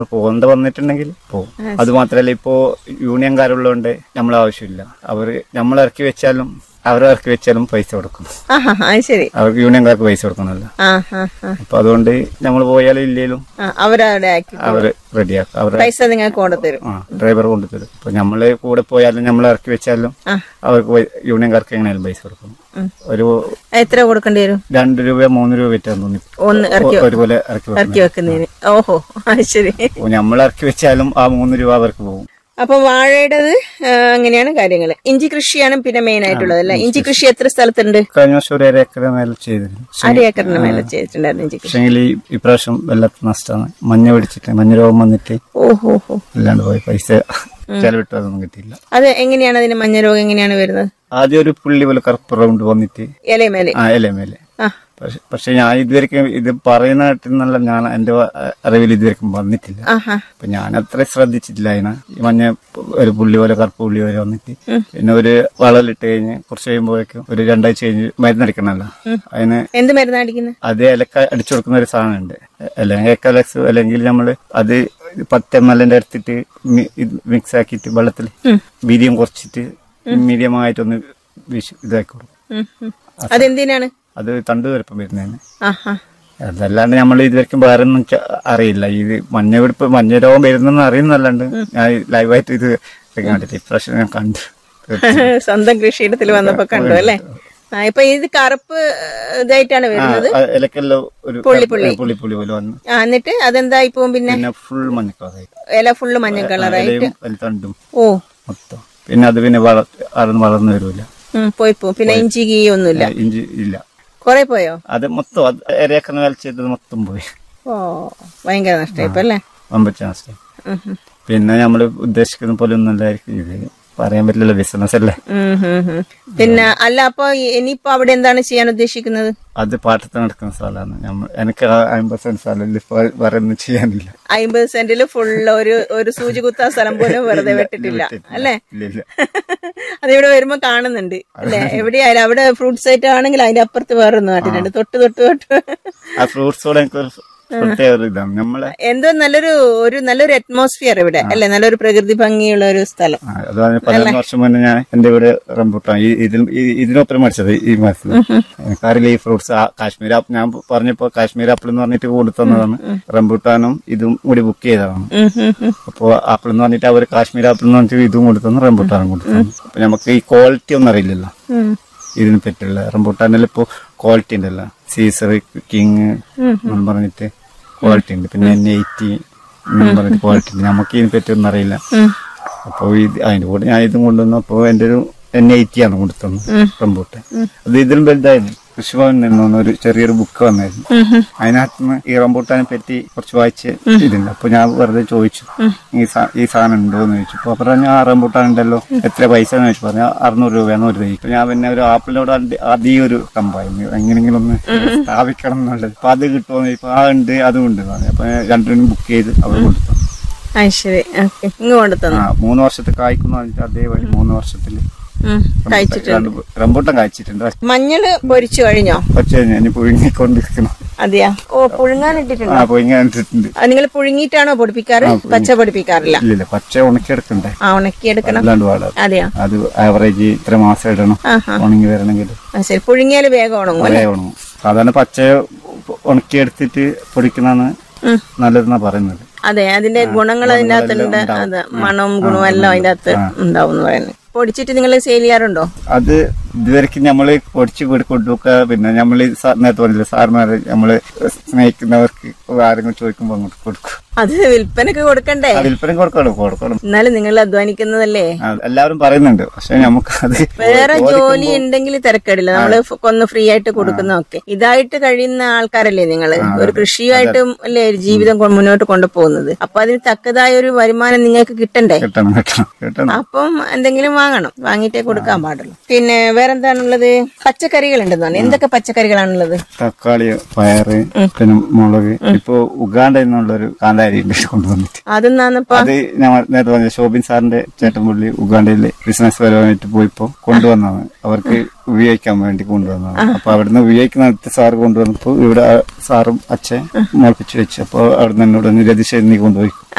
പോകേണ്ട വന്നിട്ടുണ്ടെങ്കിൽ പോകും അത് മാത്രല്ല ഇപ്പോ യൂണിയൻകാരുള്ളതുകൊണ്ട് നമ്മൾ ആവശ്യമില്ല അവര് നമ്മൾ ഇറക്കി വെച്ചാലും അവർ ഇറക്കി വെച്ചാലും പൈസ കൊടുക്കും ആഹാ അത് ശരി അവർക്ക് യൂണിയൻകാർക്ക് പൈസ കൊടുക്കണമല്ലോ ആ ആ ആ അപ്പൊ അതുകൊണ്ട് നമ്മൾ പോയാലും ഇല്ലേലും ആ, അവരവിടെ ആക്കി അവര് റെഡിയാക്കും അവരെ പൈസ നിങ്ങൾക്ക് കൊണ്ടുതരും ആ ഡ്രൈവർ കൊണ്ടുതരും ഇപ്പൊ നമ്മള് കൂടെ പോയാലും നമ്മൾ ഇറക്കി വെച്ചാലും ആ. അവർക്ക് പൈ- യൂണിയൻകാർക്ക് എങ്ങനെയാലും പൈസ കൊടുക്കും ഒരു എത്ര കൊടുക്കേണ്ടി വരും രണ്ട് രൂപ മൂന്ന് രൂപ വെച്ചാന്ന് തോന്നി ഒന്ന് ഇറക്കി ഒരുപോലെ ഇറക്കി വെക്കും ഇറക്കി വെക്കുന്നതിന് ഓഹോ അത് ശരി നമ്മൾ ഇറക്കി വെച്ചാലും ആ മൂന്ന് രൂപ അവർക്ക് പോകും അപ്പൊ വാഴയുടേത് ആ, അങ്ങനെയാണ് കാര്യങ്ങൾ ഇഞ്ചി കൃഷിയാണ് പിന്നെ മെയിൻ ആയിട്ടുള്ളത് അല്ലെ ഇഞ്ചി കൃഷി എത്ര സ്ഥലത്തുണ്ട് കഴിഞ്ഞ വർഷം ഒരു ഏക്കർ മേലെ ചെയ്തിരുന്നു അര ഏക്കറിന് മേലെ ചെയ്തിട്ടുണ്ടായിരുന്നു ഇഞ്ചി കൃഷി പക്ഷെങ്കിൽ ഈ ഇപ്രാവശ്യം വല്ലാത്ത നഷ്ടമാണ് മഞ്ഞ പിടിച്ചിട്ട് മഞ്ഞ രോഗം വന്നിട്ട് ഓഹോ ഹോ ഇല്ലാണ്ട് പോയി പൈസ ചെലവിട്ട് അതൊന്നും കിട്ടിയില്ല അത് എങ്ങനെയാണ് അതിന് മഞ്ഞ രോഗം എങ്ങനെയാണ് വരുന്നത് ആദ്യം ഒരു പുള്ളി പോലെ കറുപ്പ് റൗണ്ട് വന്നിട്ട് ഇലമേലെ ആ ഇല മേലെ ആ പക്ഷെ പക്ഷെ ഞാൻ ഇതുവരെക്കും ഇത് പറയുന്ന കേട്ടെന്നല്ല ഞാൻ എന്റെ അറിവിൽ ഇതുവരെക്കും വന്നിട്ടില്ല ആഹാ അപ്പൊ ഞാൻ അത്ര ശ്രദ്ധിച്ചിട്ടില്ല അതിനെ ഈ മഞ്ഞ ഒരു പുള്ളി പോലെ കറുപ്പ് പുള്ളി പോലെ വന്നിട്ട് പിന്നെ ഒരു വളലിട്ട് കഴിഞ്ഞ് കുറച്ച് കഴിയുമ്പോഴേക്കും ഒരു രണ്ടാഴ്ച കഴിഞ്ഞ് മരുന്നടിക്കണമല്ലോ അതിന് എന്ത് മരുന്നാ അടിക്കുന്നത് അത് ഇലക്ക അടിച്ചു കൊടുക്കുന്ന ഒരു സാധനമുണ്ട് അല്ലെങ്കിൽ എക്കലക്സ് അല്ലെങ്കിൽ നമ്മൾ അത് പത്ത് എം എല്ലിന്റെ എടുത്തിട്ട് മിക്സ് ആക്കിയിട്ട് വെള്ളത്തിൽ വീര്യം കുറച്ചിട്ട് മീഡിയം ആയിട്ടൊന്ന് വീശി ഇതാക്കി കൊടുക്കും ഉം, ഉം. അതെന്തിനാണ് അത് തണ്ട് വരപ്പം വരുന്നതിന് ആഹാ അതല്ലാണ്ട് നമ്മൾ ഇതുവരെക്കും വേറെ ഒന്നും ച- അറിയില്ല ഇത് മഞ്ഞ പിടിപ്പ് മഞ്ഞ രോഗം വരുന്നെന്ന് അറിയുന്നല്ലാണ്ട് ഞാൻ ലൈവായിട്ട് ഇത് കണ്ടിട്ട് ഇപ്രാവശ്യം ഞാൻ കണ്ടു സ്വന്തം കൃഷിയിടത്തിൽ വന്നപ്പോ കണ്ടു അല്ലേ ആ ഇപ്പൊ ഇത് കറുപ്പ് ഇതായിട്ടാണ് വരുന്നത് ആ, ഇലക്കെല്ലാം ഒരു പുള്ളി പുള്ളി. പുള്ളി പുള്ളി പോലെ വന്ന് ആ എന്നിട്ട് അതെന്താ ഇപ്പൊ പിന്നെ പിന്നെ ഫുൾ മഞ്ഞക്കളറായി ഇല ഫുള്ള് മഞ്ഞ കളറായിട്ട് ഇലയും അതിൽ തണ്ടും ഓ മൊത്തം പിന്നെ അത് പിന്നെ വള അറന്ന് വളർന്നു വരൂല ഉം, പോയി പോ പിന്നെ ഇഞ്ചി ഗീ ഒന്നുമില്ല ഇഞ്ചി ഇല്ല കൊറേ പോയോ അത് മൊത്തം അത് ഇരയൊക്കെ വേല ചെയ്തത് മൊത്തം പോയി ഓ ഭയങ്കര നഷ്ടമായി ഇപ്പൊ അല്ലേ വമ്പച്ച നഷ്ടം ഉം, ഉം. പിന്നെ നമ്മൾ ഉദ്ദേശിക്കുന്ന പോലെ ഒന്നും അല്ലായിരിക്കും ഇത് പറയാൻ പറ്റില്ല ബിസിനസ് അല്ലേ ഉം, ഉം, ഉം. പിന്നെ അല്ല അപ്പൊ ഇനിയിപ്പോ അവിടെ എന്താണ് ചെയ്യാൻ ഉദ്ദേശിക്കുന്നത് അത് പാട്ടത്തിന് നടക്കുന്ന സ്ഥലമാണ് നമ്മൾ എനിക്ക് ആ അമ്പത് സെന്റ് സ്ഥലം ഇപ്പൊ വേറെ ഒന്നും ചെയ്യാനില്ല അമ്പത് സെന്റില് ഫുള്ള് ഒരു ഒരു സൂചി കുത്താ സ്ഥലം പോലും വെറുതെ വിട്ടിട്ടില്ല അല്ലേ ഇല്ല ഇല്ല അതിവിടെ വരുമ്പോ കാണുന്നുണ്ട് അല്ലെ എവിടെയായാലും അവിടെ ഫ്രൂട്ട്സ് ആയിട്ട് ആണെങ്കിൽ അതിന്റെ അപ്പുറത്ത് വേറെ നാട്ടിലുണ്ട് തൊട്ട് തൊട്ട് തൊട്ട് ആ ഫ്രൂട്ട്സോടെ എനിക്ക് ഒരു പ്രത്യേക ഒരു ഇതാണ് നമ്മളെ എന്തോ നല്ലൊരു ഒരു നല്ലൊരു അറ്റ്മോസ്ഫിയർ ഇവിടെ അല്ലെ നല്ലൊരു പ്രകൃതി ഭംഗിയുള്ള ഒരു സ്ഥലം ആ, അതാണ് പതിനൊന്ന് വർഷം മുന്നേ ഞാൻ എന്റെ ഇവിടെ റംബൂട്ടാൻ ഈ ഇതിൽ ഈ- ഇതിനൊപ്പം മരിച്ചത് ഈ മരത്തിൽ എനിക്കറിയില്ല ഈ ഫ്രൂട്ട്സ് കാശ്മീർ ആപ്പിൾ ഞാൻ പറഞ്ഞപ്പോ കാശ്മീർ ആപ്പിൾ എന്ന് പറഞ്ഞിട്ട് കൊടുത്തതാണ് റംബൂട്ടാനും ഇതും കൂടി ബുക്ക് ചെയ്തതാണ് ഉം, ഉം, ഉം. അപ്പോ ആപ്പിൾ എന്ന് പറഞ്ഞിട്ട് അവർ കാശ്മീർ ആപ്പിൾ എന്ന് പറഞ്ഞിട്ട് ഇതും കൊടുത്തന്നു റംബൂട്ടാനും കൊടുത്തു അപ്പൊ നമുക്ക് ഈ ക്വാളിറ്റി ഒന്നും അറിയില്ലല്ലോ ഉം. ഇതിനെ പറ്റിയുള്ള റംബൂട്ടാനിൽ ഇപ്പോ ക്വാളിറ്റി ഉണ്ടല്ലോ സീസർ കിങ് എന്ന് പറഞ്ഞിട്ട് ക്വാളിറ്റി ഉണ്ട് പിന്നെ എൻ എയ്റ്റി എന്ന് പറഞ്ഞിട്ട് ക്വാളിറ്റി ഉണ്ട് നമുക്ക് ഇതിനെ പറ്റി ഒന്നും അറിയില്ല അപ്പൊ ഇത് അതിന്റെ കൂടെ ഞാൻ ഇതും കൊണ്ടുവന്നപ്പോ എന്റെ ഒരു എൻ എയ്റ്റി ആണ് കൊടുത്തത് റംബൂട്ടാൻ അത് ഇതിലും വലുതായിരുന്നു കൃഷിഭവനിൽ നിന്നൊന്ന് ഒരു ചെറിയൊരു ബുക്ക് വന്നായിരുന്നു അതിനകത്ത് നിന്ന് ഈ റംബൂട്ടാനെ പറ്റി കുറച്ച് വായിച്ച് ഇതുണ്ട് അപ്പൊ ഞാൻ വെറുതെ ചോദിച്ചു ഈ സാ- ഈ സാധനം ഉണ്ടോ എന്ന് ചോദിച്ചു അപ്പൊ പറഞ്ഞു ആ റംബൂട്ടാൻ ഉണ്ടല്ലോ എത്ര പൈസ എന്ന് ചോദിച്ചു പറഞ്ഞു അറുന്നൂറ് രൂപയാണ് ഒരു തൈ അപ്പൊ ഞാൻ പിന്നെ ഒരു ആപ്പിളിനോട് അതി- അധികം ഒരു കമ്പായിരുന്നു എങ്ങനെയെങ്കിലും ഒന്ന് സ്ഥാപിക്കണം എന്നുള്ളത് അപ്പൊ അത് കിട്ടുമോ ഇപ്പൊ ആ ഉണ്ട് അതും ഉണ്ട് എന്ന് പറഞ്ഞു അപ്പൊ ഞാൻ രണ്ടിനും ബുക്ക് ചെയ്ത് അവർ കൊടുത്തു ആ ശരി ഓക്കെ ഇങ്ങ് കൊണ്ടു തന്നു ആ മൂന്ന് വർഷത്തെ കായ്ക്കുന്ന പറഞ്ഞിട്ട് അതേപോലെ മൂന്ന് വർഷത്തില് ഉം. കഴിച്ചിട്ടുണ്ട് രണ്ട് റംബൂട്ടാൻ കായ്ച്ചിട്ടുണ്ട് മഞ്ഞള് പൊരിച്ചു കഴിഞ്ഞോ പക്ഷേ ഞാൻ പുഴുങ്ങിക്കൊണ്ടിരിക്കണം അതെയാ ഓ പുഴുങ്ങാനിട്ടിട്ടുണ്ടോ ആ പുഴുങ്ങാൻ ഇട്ടിട്ടുണ്ട് നിങ്ങൾ പുഴുങ്ങിയിട്ടാണോ പൊടിപ്പിക്കാറ് പച്ച പൊടിപ്പിക്കാറില്ല ഇല്ലില്ല പച്ച ഉണക്കിയെടുക്കണ്ടേ ആ ഉണക്കിയെടുക്കണം അല്ലാണ്ട് പാടാം അതെയാ അത് ആവറേജ് ഇത്ര മാസം ഇടണം ആഹാ. ഉണങ്ങി വരണമെങ്കിൽ ആ ശരി പുഴുങ്ങിയാല് വേഗം ഉണങ്ങും അല്ലേ കുറേ ഉണങ്ങും സാധാരണ പച്ച ഉണക്കിയെടുത്തിട്ട് പൊടിക്കുന്നതാണ് ഉം. നല്ലതെന്നാ പറയുന്നത് അതെ അതിന്റെ ഗുണങ്ങൾ അതിന്റെ അകത്തുണ്ട് അത് മണവും ഗുണവും എല്ലാം അതിന്റെ അകത്ത് ഉണ്ടാവും എന്ന് പറയുന്നത് പൊടിച്ചിട്ട് നിങ്ങൾ സെയിൽ ചെയ്യാറുണ്ടോ അത് ഇതുവരെക്ക് നമ്മള് പൊടിച്ച് കൂടി കൊണ്ടുപോക്കുക പിന്നെ നമ്മൾ നേരത്തെ പറഞ്ഞില്ല സാർമാര് നമ്മള് സ്നേഹിക്കുന്നവർക്ക് ആരെങ്കിലും ചോദിക്കുമ്പോ അങ്ങോട്ട് കൊടുക്കും അത് വിൽപ്പനക്ക് കൊടുക്കണ്ടേ ആ വിൽപ്പന കൊടുക്കണം കൊടുക്കണം എന്നാലും നിങ്ങൾ അധ്വാനിക്കുന്നതല്ലേ ആ, എല്ലാവരും പറയുന്നുണ്ട് പക്ഷെ നമുക്കത് വേറെ ജോലി ഉണ്ടെങ്കിൽ തിരക്കേടില്ല നമ്മള് ഫ് ഒന്ന് ഫ്രീ ആയിട്ട് കൊടുക്കുന്നതൊക്കെ ഇതായിട്ട് കഴിയുന്ന ആൾക്കാരല്ലേ നിങ്ങള് ഒരു കൃഷിയായിട്ടും അല്ലേ ഒരു ജീവിതം കൊ- മുന്നോട്ട് കൊണ്ടുപോകുന്നത് അപ്പൊ അതിന് തക്കതായ ഒരു വരുമാനം നിങ്ങൾക്ക് കിട്ടണ്ടേ കിട്ടണം കിട്ടണം കിട്ടണം അപ്പം എന്തെങ്കിലും വാങ്ങണം വാങ്ങിയിട്ടേ കൊടുക്കാൻ പാടുള്ളൂ പിന്നെ വേറെന്താണുള്ളത് പച്ചക്കറികൾ ഉണ്ടെന്ന് പറഞ്ഞു എന്തൊക്കെ പച്ചക്കറികളാണുള്ളത് തക്കാളി പയറ് പിന്നെ മുളക് ഇപ്പൊ ഉഗാണ്ട എന്നുള്ളൊരു കാന്താരി നല്ല അരി ഉണ്ട് കൊണ്ടുവന്നിട്ട് അതെന്നാന്നപ്പോ അത് ഞാൻ നേരത്തെ പറഞ്ഞ ശോഭിൻ സാറിന്റെ ചേട്ടൻ പുള്ളി ഉഗാണ്ടയിൽ ബിസിനസ് പരമായിട്ട് പോയപ്പോ കൊണ്ടുവന്നതാണ് അവർക്ക് ഉപയോഗിക്കാൻ വേണ്ടി കൊണ്ടുവന്നതാണ് അപ്പൊ അവിടുന്ന് ഉപയോഗിക്കുന്ന സാറ് കൊണ്ടുവന്നപ്പോ ഇവിടെ ആ സാറും അച്ഛൻ മുളപ്പിച്ച് വെച്ചു അപ്പൊ അവിടുന്ന് എന്നോട് ഒന്ന് രതീഷ് നീ കൊണ്ടുപോയി